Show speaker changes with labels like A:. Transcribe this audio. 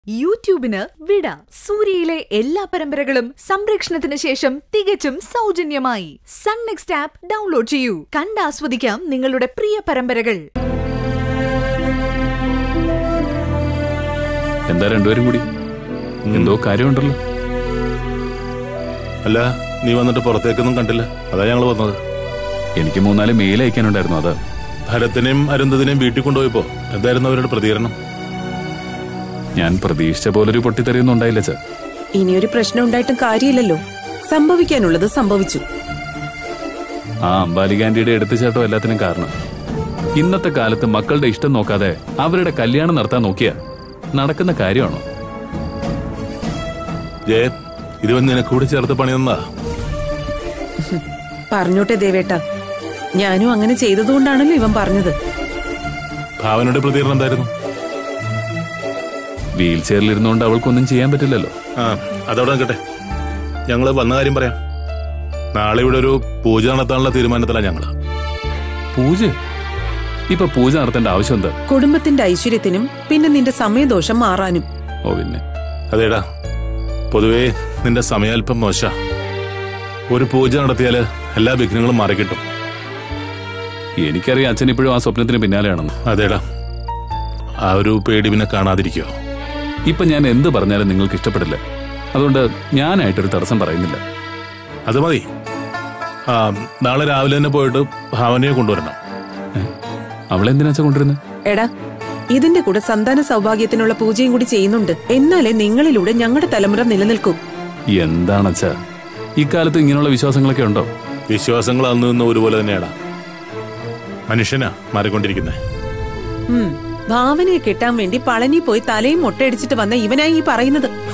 A: യൂട്യൂബിന് വിട സൂര്യയിലെ എല്ലാ പരമ്പരകളും സംരക്ഷണത്തിന് ശേഷം തികച്ചും സൗജന്യമായി സൺ നെക്സ്റ്റ് ആപ്പ് ഡൗൺലോഡ് ചെയ്യൂ കണ്ടാസ്വദിക്കാം നിങ്ങളുടെ പ്രിയ പരമ്പരകൾ
B: എന്താ രണ്ടുപേരും കൂടി എന്തോ കാര്യമുണ്ടല്ലോ
C: അല്ല നീ വന്നിട്ട് പുറത്തേക്കൊന്നും കണ്ടില്ല അതാ ഞങ്ങൾ വന്നത്
B: എനിക്ക് മൂന്നാല് മെയിൽ അയക്കാനുണ്ടായിരുന്നു അത്
C: ഭരത്തിനെയും അരുന്ധതിനെയും വീട്ടിൽ കൊണ്ടുപോയപ്പോ എന്തായിരുന്നു അവരുടെ പ്രതികരണം
B: ഞാൻ പ്രതീക്ഷിച്ച പോലൊരു പൊട്ടിത്തെറിയൊന്നും ഉണ്ടായില്ല ചാ
D: ഇനിയൊരു പ്രശ്നം ഉണ്ടായിട്ടും കാര്യമില്ലല്ലോ സംഭവിക്കാനുള്ളത് സംഭവിച്ചു
B: ആ അംബാലികാന്റിയുടെ എടുത്തുചാട്ടം എല്ലാത്തിനും കാരണം ഇന്നത്തെ കാലത്ത് മക്കളുടെ ഇഷ്ടം നോക്കാതെ അവരുടെ കല്യാണം നടത്താൻ നോക്കിയ നടക്കുന്ന കാര്യമാണോ
C: ജയൻ ഇത് വന്ന് നിനക്ക് കൂടി ചേർത്ത് പണിയെന്നാ
D: പറഞ്ഞോട്ടെ ദേവേട്ട ഞാനും അങ്ങനെ ചെയ്തതുകൊണ്ടാണല്ലോ ഇവൻ പറഞ്ഞത്
C: ഭാവനയുടെ പ്രതികരണം എന്തായിരുന്നു
B: വീൽ ചെയറിലിരുന്നുകൊണ്ട് അവൾക്കൊന്നും ചെയ്യാൻ പറ്റില്ലല്ലോ
C: ആ അതവിടെ നിൽക്കട്ടെ ഞങ്ങൾ വന്ന കാര്യം പറയാം നാളെ ഇവിടെ ഒരു പൂജ നടത്താനുള്ള തീരുമാനത്തിലാണ് ഞങ്ങള്
B: പൂജ ഇപ്പൊ പൂജ നടത്തേണ്ട ആവശ്യം എന്താ
D: കുടുംബത്തിന്റെ ഐശ്വര്യത്തിനും പിന്നെ നിന്റെ സമയദോഷം മാറാനും
B: ഓ പിന്നെ
C: അതേടാ പൊതുവേ നിന്റെ സമയാൽപ്പം മോശ ഒരു പൂജ നടത്തിയാല് എല്ലാ വിഘ്നങ്ങളും മാറിക്കിട്ടും
B: എനിക്കറിയാം അച്ഛൻ ഇപ്പോഴും ആ സ്വപ്നത്തിന് പിന്നാലെയാണെന്ന്
C: അതേടാ ആ ഒരു പേടി പിന്നെ കാണാതിരിക്കോ
B: ഇപ്പൊ ഞാൻ എന്ത് പറഞ്ഞാലും നിങ്ങൾക്ക് ഇഷ്ടപ്പെടില്ല അതുകൊണ്ട് ഞാനായിട്ടൊരു തടസ്സം പറയുന്നില്ല
C: അത് മതി ആ നാളെ രാവിലെ തന്നെ പോയിട്ട് ഭാവനയെ കൊണ്ടുവരണം
B: അവളെന്തിനാ കൊണ്ടിരുന്നത്
D: എടാ ഇതിന്റെ കൂടെ സന്താന സൗഭാഗ്യത്തിനുള്ള പൂജയും കൂടി ചെയ്യുന്നുണ്ട് എന്നാലേ നിങ്ങളിലൂടെ ഞങ്ങളുടെ തലമുറ നിലനിൽക്കൂ
B: എന്താണച്ചാ ഇക്കാലത്ത് ഇങ്ങനെയുള്ള വിശ്വാസങ്ങളൊക്കെ ഉണ്ടോ
C: വിശ്വാസങ്ങൾ അന്ന് നിന്ന് ഒരുപോലെ തന്നെയാടാ മനുഷ്യനാ മാറിക്കൊണ്ടിരിക്കുന്നത്
D: ഉം ഭാവനയെ കെട്ടാൻ വേണ്ടി പളനി പോയി തലയും മൊട്ടയടിച്ചിട്ട് വന്ന ഇവനായി ഈ പറയുന്നത്